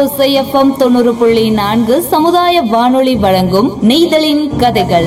ஓசை எஃப்எம் தொண்ணூறு புள்ளி நான்கு சமுதாய வானொலி வழங்கும் நெய்தலின் கதைகள்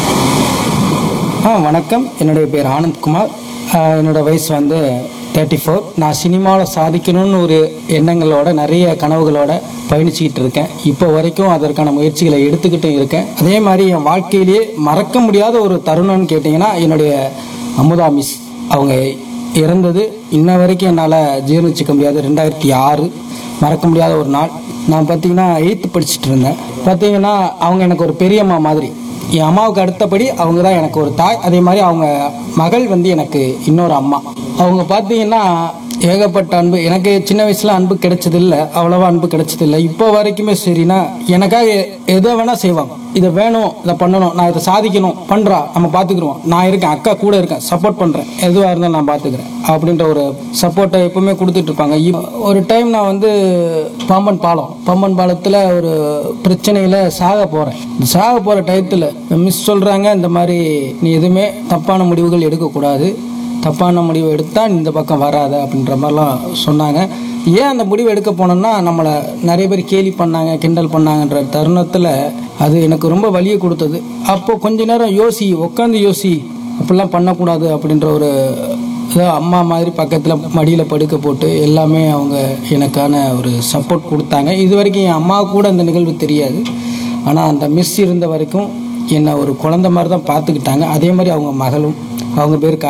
ஆ வணக்கம் என்னுடைய பேர் ஆனந்த்குமார் ஆ, என்னோட வயசு வந்து தேர்ட்டி ஃபோர் நான் சினிமாவில் சாதிக்கணும்னு ஒரு எண்ணங்களோட நிறைய கனவுகளோட பயணிச்சுக்கிட்டு இருக்கேன் இப்போ வரைக்கும் அதற்கான முயற்சிகளை எடுத்துக்கிட்டும் இருக்கேன் அதே மாதிரி என் வாழ்க்கையிலேயே மறக்க முடியாத ஒரு தருணம்னு கேட்டிங்கன்னா என்னுடைய அமுதா மிஸ் அவங்க இறந்தது இன்ன வரைக்கும் என்னால் ஜீர்ணிச்சிக்க முடியாது ரெண்டாயிரத்தி ஆறு மறக்க முடியாத ஒரு நாள் நான் பார்த்தீங்கன்னா எயித்து படிச்சுட்டு இருந்தேன் பார்த்தீங்கன்னா அவங்க எனக்கு ஒரு பெரியம்மா மாதிரி என் அம்மாவுக்கு அடுத்தபடி அவங்க தான் எனக்கு ஒரு தாய் அதே மாதிரி அவங்க மகள் வந்து எனக்கு இன்னொரு அம்மா அவங்க பார்த்தீங்கன்னா ஏகப்பட்ட அன்பு எனக்கு சின்ன வயசுல அன்பு கிடைச்சது இல்லை அவ்வளவா அன்பு கிடைச்சது இல்லை இப்போ வரைக்குமே சரினா எனக்காக எ- எதை வேணா செய்வாங்க இதை வேணும் இதை பண்ணணும் நான் இதை சாதிக்கணும் பண்றா நம்ம பார்த்துக்குருவோம் நான் இருக்கேன் அக்கா கூட இருக்கேன் சப்போர்ட் பண்றேன் எதுவாக இருந்தாலும் நான் பார்த்துக்கிறேன் அப்படின்ற ஒரு சப்போர்ட்டை எப்பவுமே கொடுத்துட்டு இருப்பாங்க இப்- ஒரு டைம் நான் வந்து பாம்பன் பாலம் பாம்பன் பாலத்தில் ஒரு பிரச்சனையில் சாக போகிறேன் இந்த சாக போகிற டயத்தில் மிஸ் சொல்கிறாங்க இந்த மாதிரி நீ எதுவுமே தப்பான முடிவுகள் எடுக்கக்கூடாது தப்பான முடிவு எடுத்தால் இந்த பக்கம் வராத அப்படின்ற மாதிரிலாம் சொன்னாங்க ஏன் அந்த முடிவு எடுக்க போனோம்னா நம்மளை நிறைய பேர் கேலி பண்ணாங்க கிண்டல் பண்ணாங்கன்ற தருணத்தில் அது எனக்கு ரொம்ப வலியை கொடுத்தது அப்போ கொஞ்ச நேரம் யோசி உட்காந்து யோசி அப்படிலாம் பண்ணக்கூடாது அப்படின்ற ஒரு ஏதோ அம்மா மாதிரி பக்கத்தில் மடியில் படுக்க போட்டு எல்லாமே அவங்க எனக்கான ஒரு சப்போர்ட் கொடுத்தாங்க இது வரைக்கும் என் அம்மா கூட அந்த நிகழ்வு தெரியாது ஆனால் அந்த மிஸ் இருந்த வரைக்கும் என்னை ஒரு குழந்தை மாதிரி தான் பார்த்துக்கிட்டாங்க அதே மாதிரி அவங்க மகளும் அவங்க பேர்